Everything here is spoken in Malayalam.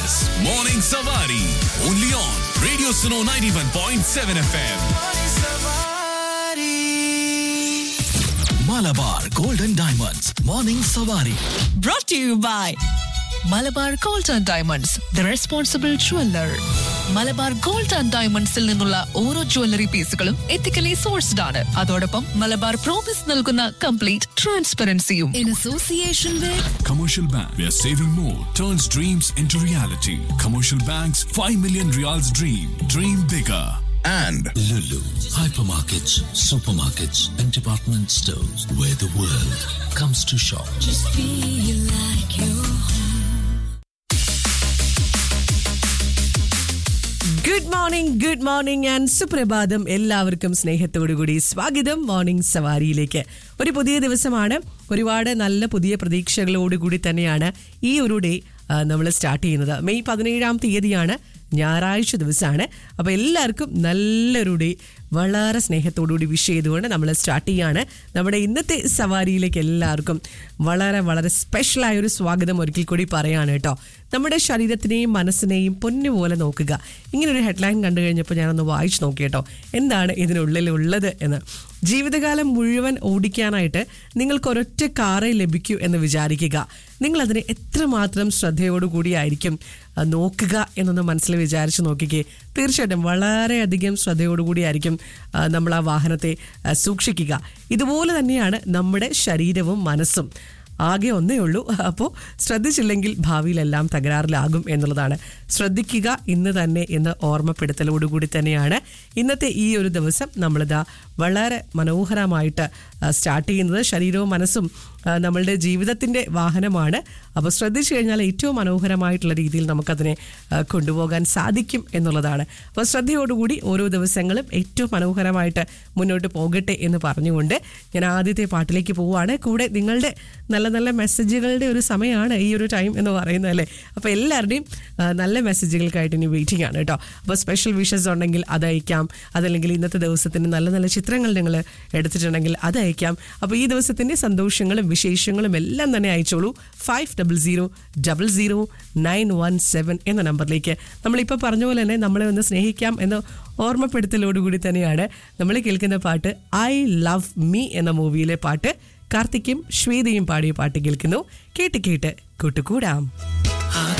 is Morning Savari. Only on Radio Suno 91.7 FM. Malabar Golden Diamonds. Morning Savari. brought to you by Malabar gold and diamonds the responsible jeweller Malabar gold and ഡയമണ്ട്സിൽ നിന്നുള്ള ഓരോ ജ്വല്ലറി പീസുകളും എത്തിക്കലി സോഴ്സ്ഡ് ആണ് അതോടൊപ്പം മലബാർ പ്രോമിസ് നൽകുന്ന കംപ്ലീറ്റ് ട്രാൻസ്പെറൻസിയും in association with Commercial Bank, where saving more turns dreams into reality. Commercial Bank's 5 million reals dream. Dream bigger. and Lulu, hypermarkets, supermarkets, and department stores where the world comes to shop. Good morning good morning and സുപ്രഭാതം എല്ലാവർക്കും സ്നേഹത്തോടുകൂടി സ്വാഗതം മോർണിംഗ് സവാരിയിലേക്ക് ഒരു പുതിയ ദിവസമാണ് ഒരുപാട് നല്ല പുതിയ പ്രതീക്ഷകളോടുകൂടി തന്നെയാണ് ഈ ഒരു ഡേ നമ്മൾ സ്റ്റാർട്ട് ചെയ്യുന്നത് മെയ് പതിനേഴാം തീയതിയാണ് ഞായറാഴ്ച ദിവസമാണ് അപ്പോൾ എല്ലാവർക്കും നല്ലൊരു ഡേ വളരെ സ്നേഹത്തോടുകൂടി വിഷ് ചെയ്തുകൊണ്ട് നമ്മൾ സ്റ്റാർട്ട് ചെയ്യാണ് നമ്മുടെ ഇന്നത്തെ സവാരിയിലേക്ക് എല്ലാവർക്കും വളരെ വളരെ സ്പെഷ്യലായ ഒരു സ്വാഗതം ഒരിക്കൽ കൂടി പറയാണ് കേട്ടോ നമ്മുടെ ശരീരത്തിനെയും മനസ്സിനെയും പൊന്നുപോലെ നോക്കുക ഇങ്ങനെ ഒരു ഹെഡ്ലൈൻ കണ്ടു കഴിഞ്ഞപ്പോൾ ഞാനൊന്ന് വായിച്ചു നോക്കി കേട്ടോ എന്താണ് ഇതിനുള്ളിൽ ഉള്ളത് എന്ന് ജീവിതകാലം മുഴുവൻ ഓടിക്കാനായിട്ട് നിങ്ങൾക്ക് ഒരൊറ്റ കാറേ ലഭിക്കൂ എന്ന് വിചാരിക്കുക നിങ്ങൾ അതിനെ എത്രമാത്രം ശ്രദ്ധയോടുകൂടിയായിരിക്കും ആ, നോക്കുക എന്നൊന്ന് മനസ്സിൽ വിചാരിച്ച് നോക്കിക്കേ തീർച്ചയായിട്ടും വളരെയധികം ശ്രദ്ധയോടുകൂടിയായിരിക്കും ആ, നമ്മൾ ആ വാഹനത്തെ ആ, സൂക്ഷിക്കുക ഇതുപോലെ തന്നെയാണ് നമ്മുടെ ശരീരവും മനസ്സും ആകെ ഒന്നേ ഉള്ളൂ അപ്പോൾ ശ്രദ്ധിച്ചില്ലെങ്കിൽ ഭാവിയിലെല്ലാം തകരാറിലാകും എന്നുള്ളതാണ് ശ്രദ്ധിക്കുക ഇന്ന് തന്നെ എന്ന് ഓർമ്മപ്പെടുത്തലോടുകൂടി തന്നെയാണ് ഇന്നത്തെ ഈ ഒരു ദിവസം നമ്മളിതാ വളരെ മനോഹരമായിട്ട് ആ, സ്റ്റാർട്ട് ചെയ്യുന്നത് ശരീരവും മനസ്സും ആ, നമ്മളുടെ ജീവിതത്തിൻ്റെ വാഹനമാണ് അപ്പോൾ ശ്രദ്ധിച്ചു കഴിഞ്ഞാൽ ഏറ്റവും മനോഹരമായിട്ടുള്ള രീതിയിൽ നമുക്കതിനെ ആ, കൊണ്ടുപോകാൻ സാധിക്കും എന്നുള്ളതാണ് അപ്പോൾ ശ്രദ്ധയോടുകൂടി ഓരോ ദിവസങ്ങളും ഏറ്റവും മനോഹരമായിട്ട് മുന്നോട്ട് പോകട്ടെ എന്ന് പറഞ്ഞുകൊണ്ട് ഞാൻ ആദ്യത്തെ പാട്ടിലേക്ക് പോവുകയാണ് കൂടെ നിങ്ങളുടെ നല്ല നല്ല മെസ്സേജുകളുടെ ഒരു സമയമാണ് ഈ ഒരു ടൈം എന്ന് പറയുന്നത് അല്ലേ അപ്പോൾ എല്ലാവരുടെയും ആ, നല്ല മെസ്സേജുകൾക്കായിട്ട് ഇനി വെയിറ്റിംഗ് ആണ് കേട്ടോ അപ്പോൾ സ്പെഷ്യൽ വിഷസ് ഉണ്ടെങ്കിൽ അത് അയക്കാം അതല്ലെങ്കിൽ ഇന്നത്തെ ദിവസത്തിന് നല്ല നല്ല ചിത്രങ്ങൾ നിങ്ങൾ എടുത്തിട്ടുണ്ടെങ്കിൽ അത് അയക്കാം അപ്പോൾ ഈ ദിവസത്തിൻ്റെ സന്തോഷങ്ങളും വിശേഷങ്ങളും എല്ലാം തന്നെ അയച്ചോളൂ five double zero double zero nine one seven എന്ന നമ്പറിലേക്ക് നമ്മളിപ്പോൾ പറഞ്ഞ പോലെ തന്നെ നമ്മളെ ഒന്ന് സ്നേഹിക്കാം എന്ന ഓർമ്മപ്പെടുത്തലോടുകൂടി തന്നെയാണ് നമ്മൾ കേൾക്കുന്ന പാട്ട് ഐ ലവ് മീ എന്ന മൂവിയിലെ പാട്ട് കാർത്തിക്കും ശ്വേതയും പാടിയ പാട്ട് കേൾക്കുന്നു കേട്ട് കേട്ട് കൂട്ടുകൂടാം